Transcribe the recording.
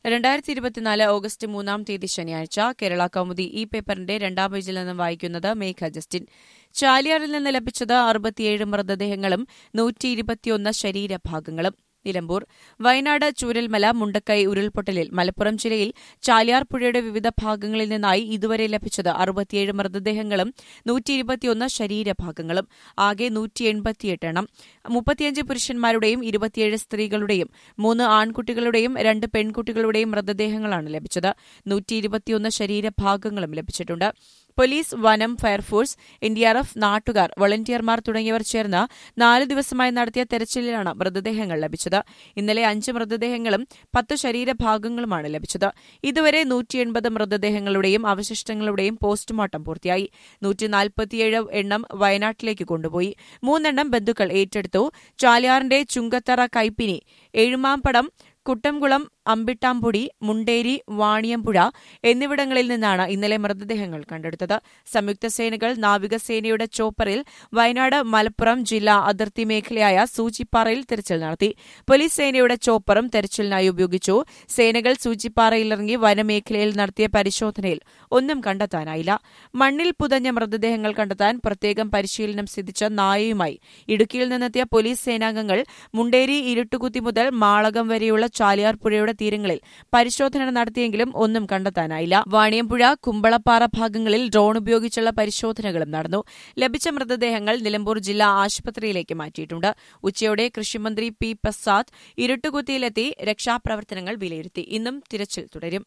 രണ്ടായിരത്തി ഇരുപത്തിനാല് ഓഗസ്റ്റ് മൂന്നാം തീയതി ശനിയാഴ്ച കേരള കൗമുദി ഈ പേപ്പറിന്റെ രണ്ടാം പേജിൽ നിന്നും വായിക്കുന്നത് മേഘ ജസ്റ്റിൻ ചാലിയാറിൽ നിന്ന് ലഭിച്ചത് അറുപത്തിയേഴ് മൃതദേഹങ്ങളും നൂറ്റി ഇരുപത്തിയൊന്ന് ശരീരഭാഗങ്ങളും നിലമ്പൂർ വയനാട് ചൂരൽമല മുണ്ടക്കൈ ഉരുൾപൊട്ടലിൽ മലപ്പുറം ജില്ലയിൽ ചാലിയാർ പുഴയുടെ വിവിധ ഭാഗങ്ങളിൽ നിന്നായി ഇതുവരെ ലഭിച്ചത് അറുപത്തിയേഴ് മൃതദേഹങ്ങളും നൂറ്റി ഇരുപത്തിയൊന്ന് ശരീരഭാഗങ്ങളും ആകെ നൂറ്റി എൺപത്തിയെട്ട് എണ്ണം മുപ്പത്തിയഞ്ച് പുരുഷന്മാരുടെയും ഇരുപത്തിയേഴ് സ്ത്രീകളുടെയും മൂന്ന് ആൺകുട്ടികളുടെയും രണ്ട് പെൺകുട്ടികളുടെയും മൃതദേഹങ്ങളാണ് ലഭിച്ചത് നൂറ്റി ഇരുപത്തിയൊന്ന് ശരീരഭാഗങ്ങളും ലഭിച്ചിട്ടുണ്ട് പോലീസ് വനം ഫയർഫോഴ്സ് എൻഡിആർഎഫ് നാട്ടുകാർ വോളണ്ടിയർമാർ തുടങ്ങിയവർ ചേർന്ന് നാല് ദിവസമായി നടത്തിയ തെരച്ചിലിലാണ് മൃതദേഹങ്ങൾ ലഭിച്ചത് ഇന്നലെ അഞ്ച് മൃതദേഹങ്ങളും പത്ത് ശരീരഭാഗങ്ങളുമാണ് ലഭിച്ചത് ഇതുവരെ നൂറ്റി എൺപത് മൃതദേഹങ്ങളുടെയും അവശിഷ്ടങ്ങളുടെയും പോസ്റ്റ്മോർട്ടം പൂർത്തിയായി നൂറ്റി നാൽപ്പത്തിയേഴ് എണ്ണം വയനാട്ടിലേക്ക് കൊണ്ടുപോയി മൂന്നെണ്ണം ബന്ധുക്കൾ ഏറ്റെടുത്തു ചാലിയാറിന്റെ ചുങ്കത്തറ കൈപ്പിനി എഴുമാമ്പടം കുട്ടംകുളം അമ്പിട്ടാമ്പൊടി മുണ്ടേരി വാണിയമ്പുഴ എന്നിവിടങ്ങളിൽ നിന്നാണ് ഇന്നലെ മൃതദേഹങ്ങൾ കണ്ടെടുത്തത് സംയുക്ത സേനകൾ നാവികസേനയുടെ ചോപ്പറിൽ വയനാട് മലപ്പുറം ജില്ലാ അതിർത്തി മേഖലയായ സൂചിപ്പാറയിൽ തെരച്ചിൽ നടത്തി പോലീസ് സേനയുടെ ചോപ്പറും തെരച്ചിലിനായി ഉപയോഗിച്ചു സേനകൾ സൂചിപ്പാറയിലിറങ്ങി വനമേഖലയിൽ നടത്തിയ പരിശോധനയിൽ ഒന്നും കണ്ടെത്താനായില്ല മണ്ണിൽ പുതഞ്ഞ മൃതദേഹങ്ങൾ കണ്ടെത്താൻ പ്രത്യേകം പരിശീലനം സിദ്ധിച്ച നായയുമായി ഇടുക്കിയിൽ നിന്നെത്തിയ പോലീസ് സേനാംഗങ്ങൾ മുണ്ടേരി ഇരുട്ടുകുത്തി മുതൽ മാളകം വരെയുള്ള ചാലിയാർ പുഴയുടെ തീരങ്ങളിൽ പരിശോധന നടത്തിയെങ്കിലും ഒന്നും കണ്ടെത്താനായില്ല വാണിയമ്പുഴ കുമ്പളപ്പാറ ഭാഗങ്ങളിൽ ഡ്രോൺ ഉപയോഗിച്ചുള്ള പരിശോധനകളും നടന്നു ലഭിച്ച മൃതദേഹങ്ങൾ നിലമ്പൂർ ജില്ലാ ആശുപത്രിയിലേക്ക് മാറ്റിയിട്ടുണ്ട് ഉച്ചയോടെ കൃഷിമന്ത്രി പി പ്രസാദ് ഇരുട്ടുകുത്തിയിലെത്തി രക്ഷാപ്രവർത്തനങ്ങൾ വിലയിരുത്തി ഇന്നും തിരച്ചിൽ തുടരും